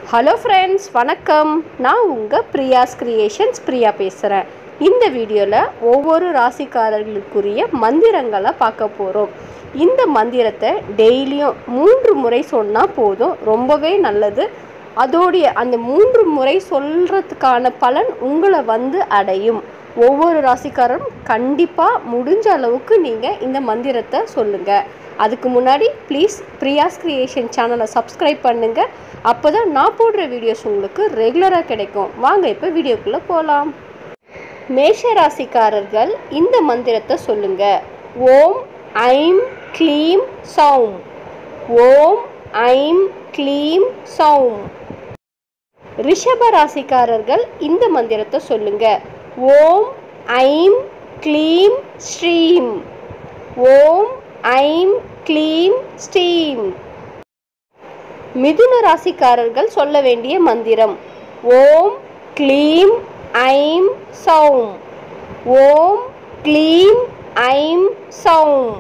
hello friends வணக்கம் நான் உங்கள் பிரியாஸ் கிரியேஷன்ஸ் பிரியா பேசுகிறேன் இந்த வீடியோவில் ஒவ்வொரு ராசிக்காரர்களுக்குரிய மந்திரங்களை பார்க்க போகிறோம் இந்த மந்திரத்தை டெய்லியும் மூன்று முறை சொன்னால் போதும் ரொம்பவே நல்லது அதோடைய அந்த மூன்று முறை சொல்கிறதுக்கான பலன் உங்களை வந்து அடையும் ஒவ்வொரு ராசிக்காரரும் கண்டிப்பாக முடிஞ்ச அளவுக்கு நீங்கள் இந்த மந்திரத்தை சொல்லுங்கள் அதுக்கு முன்னாடி ப்ளீஸ் பிரியாஸ் கிரியேஷன் சேனலை சப்ஸ்கிரைப் பண்ணுங்கள் அப்போ தான் நான் போடுற வீடியோஸ் உங்களுக்கு ரெகுலராக கிடைக்கும் வாங்க இப்போ வீடியோக்குள்ளே போகலாம் மேஷ ராசிக்காரர்கள் இந்த மந்திரத்தை சொல்லுங்க ஓம் ஐம் க்ளீம் சௌம் ஓம் ஐம் க்ளீம் சௌம் ரிஷப ராசிக்காரர்கள் இந்த மந்திரத்தை சொல்லுங்க ஓம் ஐம் க்ளீம் ஸ்ரீம் ஓம் ஐம் க்ளீம் ஸ்ரீம் மிதுன ராசிக்காரர்கள் சொல்ல வேண்டிய மந்திரம் ஓம் க்ளீம் ஐம் சௌம் ஓம் க்ளீம் ஐம் சௌம்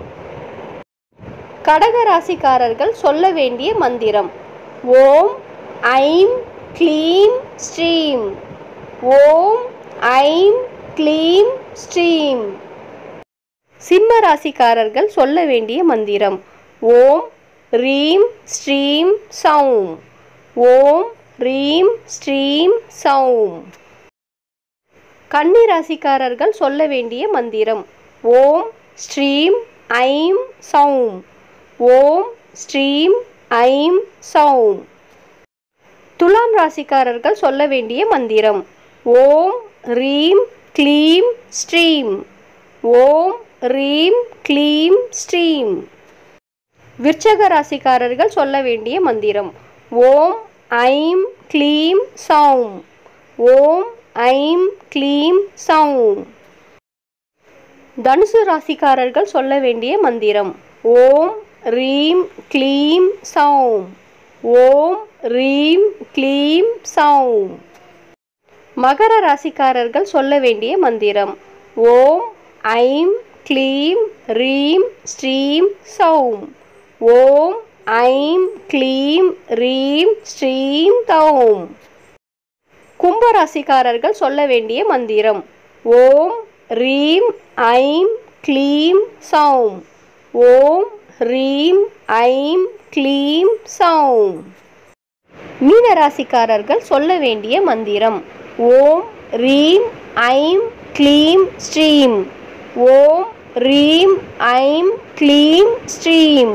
கடக ராசிக்காரர்கள் சொல்ல வேண்டிய மந்திரம் ஓம் ஐம் க்ளீம் ஸ்ரீம் ஓம் ஐம் க்ளீம் ஸ்ரீம் சிம்ம ராசிக்காரர்கள் சொல்ல வேண்டிய மந்திரம் ஓம் ரீம் ஸ்ரீம் சௌம் ஓம் ரீம் ஸ்ரீம் சௌம் கன்னி ராசிக்காரர்கள் சொல்ல வேண்டிய மந்திரம் ஓம் ஸ்ரீம் ஐம் சௌம் ஓம் ஸ்ரீம் ஐம் சௌம் துலாம் ராசிக்காரர்கள் சொல்ல வேண்டிய மந்திரம் ஓம் ரீம் க்ளீம் ஸ்ரீம் ஓம் ரீம் க்ளீம் ஸ்ரீம் விருச்சக ராசிக்காரர்கள் சொல்ல வேண்டிய மந்திரம் ஓம் ஐம் க்ளீம் சௌம் ஓம் ஐம் க்ளீம் சௌம் தனுசு ராசிக்காரர்கள் சொல்ல வேண்டிய மந்திரம் ஓம் ரீம் க்ளீம் சௌம் ஓம் ரீம் க்ளீம் சௌம் மகர ராசிக்காரர்கள் சொல்ல வேண்டிய மந்திரம் ஓம் ஐம் க்ளீம் ரீம் ஸ்ரீம் சௌம் ஓம் ஐம் க்ளீம் ரீம் ஸ்ரீம் தௌம் கும்பராசிக்காரர்கள் சொல்ல வேண்டிய மந்திரம் ஓம் ரீம் ஐம் க்ளீம் சௌம் ஓம் ரீம் ஐம் க்ளீம் சௌம் மீன ராசிக்காரர்கள் சொல்ல வேண்டிய மந்திரம் ஓம் ரீம் ஐம் க்ளீம் ஸ்ரீம் ஓம் ரீம் ஐம் க்ளீம் ஸ்ரீம்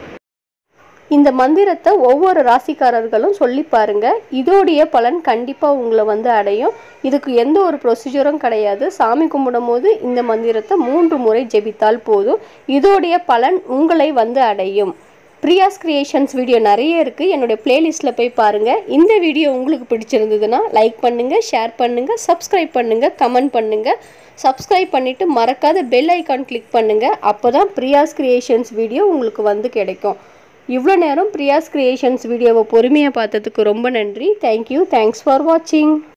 இந்த மந்திரத்தை ஒவ்வொரு ராசிக்காரர்களும் சொல்லி பாருங்க இதோடைய பலன் கண்டிப்பாக உங்களை வந்து அடையும் இதுக்கு எந்த ஒரு ப்ரொசீஜரும் கிடையாது சாமி கும்பிடும் போது இந்த மந்திரத்தை மூன்று முறை ஜெபித்தால் போதும் இதோடைய பலன் உங்களை வந்து அடையும் பிரியாஸ் கிரியேஷன்ஸ் வீடியோ நிறைய இருக்குது என்னுடைய பிளேலிஸ்ட்டில் போய் பாருங்கள் இந்த வீடியோ உங்களுக்கு பிடிச்சிருந்ததுன்னா லைக் பண்ணுங்கள் ஷேர் பண்ணுங்கள் சப்ஸ்கிரைப் பண்ணுங்கள் கமெண்ட் பண்ணுங்கள் சப்ஸ்கிரைப் பண்ணிவிட்டு மறக்காத பெல் ஐக்கான் கிளிக் பண்ணுங்கள் அப்போ தான் பிரியாஸ் கிரியேஷன்ஸ் வீடியோ உங்களுக்கு வந்து கிடைக்கும் இவ்வளோ நேரம் பிரியாஸ் கிரியேஷன்ஸ் வீடியோவை பொறுமையாக பார்த்ததுக்கு ரொம்ப நன்றி தேங்க்யூ தேங்க்ஸ் ஃபார் வாட்சிங்